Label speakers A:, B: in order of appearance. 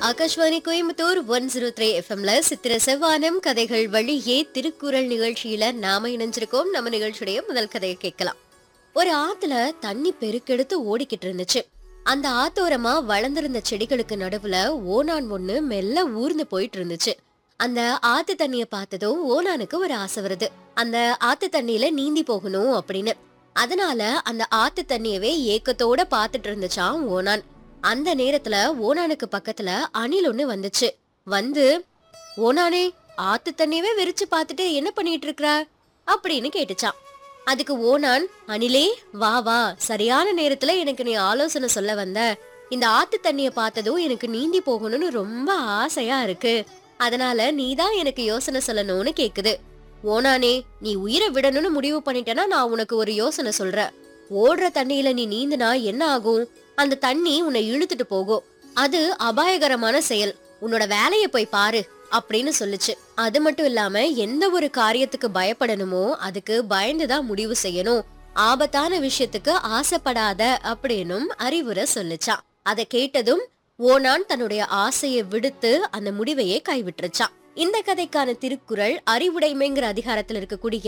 A: Akashvani Coimbatore one zero three எஃப்எம்ல சித்திர செவ்வானம் கதைகள் வழியே திருக்குறள் நிகழ்ச்சியில நாம இணைஞ்சிருக்கோம் நம்ம நிகழ்ச்சியுடைய முதல் கதையை கேட்கலாம் ஒரு ஆத்துல தண்ணி பெருக்கெடுத்து ஓடிக்கிட்டு இருந்துச்சு அந்த ஆத்தோரமா வளர்ந்திருந்த செடிகளுக்கு நடுவுல ஓனான் ஒண்ணு மெல்ல ஊர்ந்து போயிட்டு இருந்துச்சு அந்த ஆத்து தண்ணிய பார்த்ததும் ஓனானுக்கு ஒரு ஆசை வருது அந்த ஆத்து தண்ணியில நீந்தி போகணும் அப்படின்னு அதனால அந்த ஆத்து தண்ணியவே ஏக்கத்தோட பாத்துட்டு இருந்துச்சான் ஓனான் அந்த நேரத்துல ஓனானுக்கு பக்கத்துல அணில் ஒண்ணு வந்துச்சு வந்து ஓனானே ஆத்து தண்ணியவே வெறிச்சு பார்த்துட்டு என்ன பண்ணிட்டு இருக்கற அப்படின்னு கேட்டுச்சான் அதுக்கு ஓனான் அணிலே வா வா சரியான நேரத்துல எனக்கு நீ ஆலோசனை சொல்ல வந்த இந்த ஆத்து தண்ணிய பார்த்ததும் எனக்கு நீந்தி போகணும்னு ரொம்ப ஆசையா இருக்கு அதனால நீதான் எனக்கு யோசனை சொல்லணும்னு கேக்குது ஓனானே நீ உயிரை விடணும்னு முடிவு பண்ணிட்டேன்னா நான் உனக்கு ஒரு யோசனை சொல்றேன் ஓடுற தண்ணியில நீ நீந்தினா என்ன ஆகும் அந்த தண்ணி உன்னை இழுத்துட்டு போகும் அது அபாயகரமான செயல் உன்னோட வேலையை போய் பாரு அப்படின்னு சொல்லுச்சு அது மட்டும் இல்லாம எந்த ஒரு காரியத்துக்கு பயப்படணுமோ அதுக்கு பயந்துதான் முடிவு செய்யணும் ஆபத்தான விஷயத்துக்கு ஆசைப்படாத அப்படின்னும் அறிவுரை சொல்லுச்சான் அதை கேட்டதும் ஓனான் தன்னுடைய ஆசையை விடுத்து அந்த முடிவையே கைவிட்டுருச்சான் இந்த கதைக்கான திருக்குறள் அறிவுடைமைங்கிற அதிகாரத்தில் இருக்கக்கூடிய